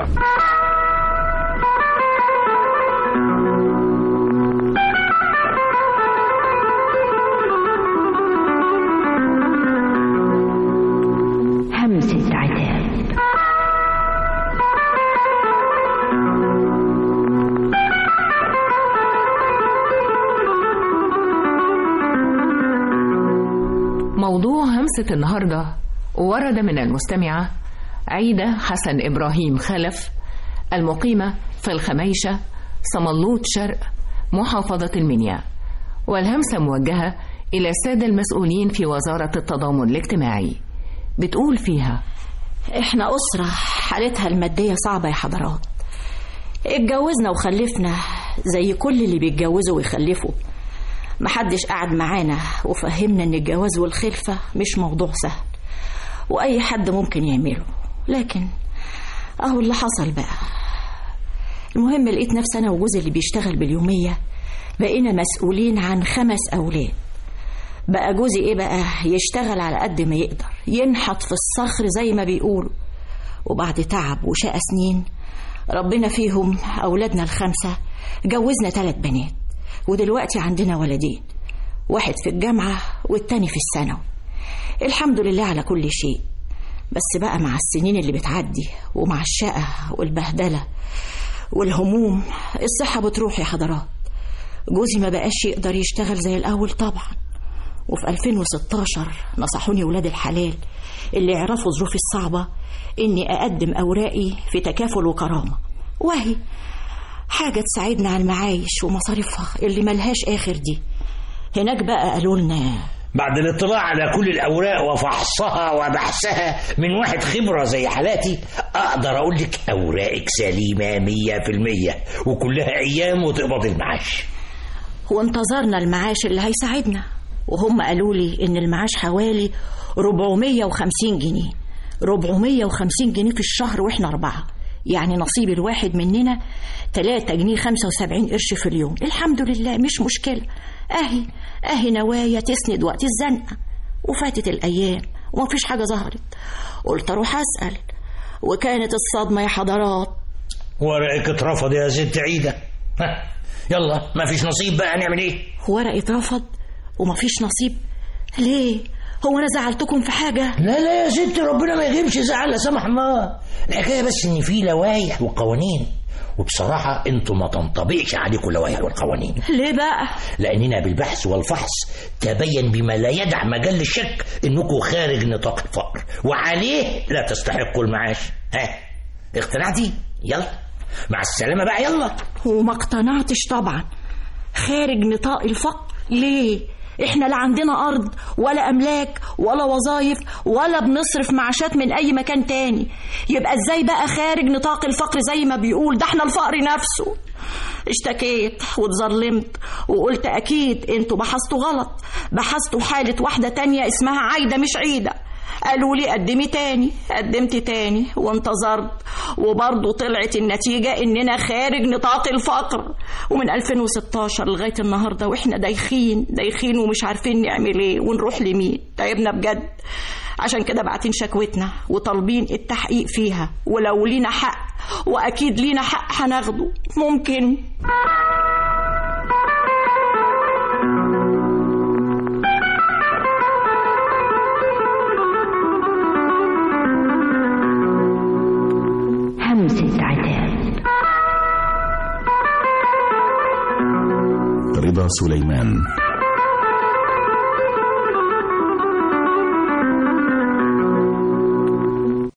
همسة عتاب موضوع همسة النهاردة ورد من المستمعة عيدة حسن إبراهيم خلف المقيمة في الخميشة صملوط شرق محافظة المنيا والهمسة موجهة إلى السادة المسؤولين في وزارة التضامن الاجتماعي بتقول فيها احنا أسرة حالتها المادية صعبة يا حضرات اتجوزنا وخلفنا زي كل اللي بيتجوزوا ويخلفوا محدش قعد معانا وفهمنا ان الجواز والخلفة مش موضوع سهل واي حد ممكن يعمله لكن اهو اللي حصل بقى المهم لقيت نفسي انا وجوزي اللي بيشتغل باليومية بقينا مسؤولين عن خمس اولاد بقى جوزي ايه بقى يشتغل على قد ما يقدر ينحت في الصخر زي ما بيقولوا وبعد تعب وشقى سنين ربنا فيهم أولادنا الخمسة جوزنا ثلاث بنات ودلوقتي عندنا ولدين واحد في الجامعة والتاني في الثانوي الحمد لله على كل شيء بس بقى مع السنين اللي بتعدي ومع الشقة والبهدلة والهموم الصحة بتروح يا حضرات جوزي ما بقاش يقدر يشتغل زي الأول طبعا وفي 2016 نصحوني ولاد الحلال اللي يعرفوا ظروفي الصعبة إني أقدم أوراقي في تكافل وكرامة وهي حاجة تساعدنا على المعايش ومصاريفها اللي ملهاش آخر دي هناك بقى قالوا لنا بعد الاطلاع على كل الأوراق وفحصها وبحثها من واحد خبرة زي حالاتي أقدر أقول لك أوراقك سليمة مية في المية وكلها أيام وتقبض المعاش وانتظرنا المعاش اللي هيساعدنا وهم قالوا لي إن المعاش حوالي 450 جنيه 450 جنيه في الشهر وإحنا أربعة يعني نصيب الواحد مننا 3 جنيه 75 قرش في اليوم الحمد لله مش مشكلة أهي أهي نوايا تسند وقت الزنقة وفاتت الأيام ومفيش حاجة ظهرت قلت أروح أسأل وكانت الصدمة يا حضرات ورقك اترفض يا ست عيدة ها يلا ما فيش نصيب بقى نعمل ايه ورقي اترفض ومفيش نصيب ليه هو أنا زعلتكم في حاجة لا لا يا ست ربنا ما يغيبش زعل لا سمح الله الحكايه بس ان في لوائح وقوانين وبصراحة انتوا ما تنطبقش عليكم اللوائح والقوانين ليه بقى لأننا بالبحث والفحص تبين بما لا يدع مجال للشك انكم خارج نطاق الفقر وعليه لا تستحقوا المعاش ها اقتنعتي يلا مع السلامة بقى يلا وما اقتنعتش طبعا خارج نطاق الفقر ليه احنا لا عندنا ارض ولا املاك ولا وظايف ولا بنصرف معاشات من اي مكان تاني يبقى ازاي بقى خارج نطاق الفقر زي ما بيقول ده احنا الفقر نفسه اشتكيت واتظلمت وقلت اكيد انتوا بحثتوا غلط بحثتوا حالة واحدة تانية اسمها عايدة مش عيدة قالوا لي قدمي تاني قدمت تاني وانتظرت وبرضه طلعت النتيجة اننا خارج نطاق الفقر ومن 2016 لغاية النهاردة واحنا دايخين دايخين ومش عارفين نعمل ايه ونروح لمين تعبنا بجد عشان كده باعتين شكوتنا وطالبين التحقيق فيها ولو لينا حق واكيد لينا حق هناخده ممكن همسة عتاب رضا سليمان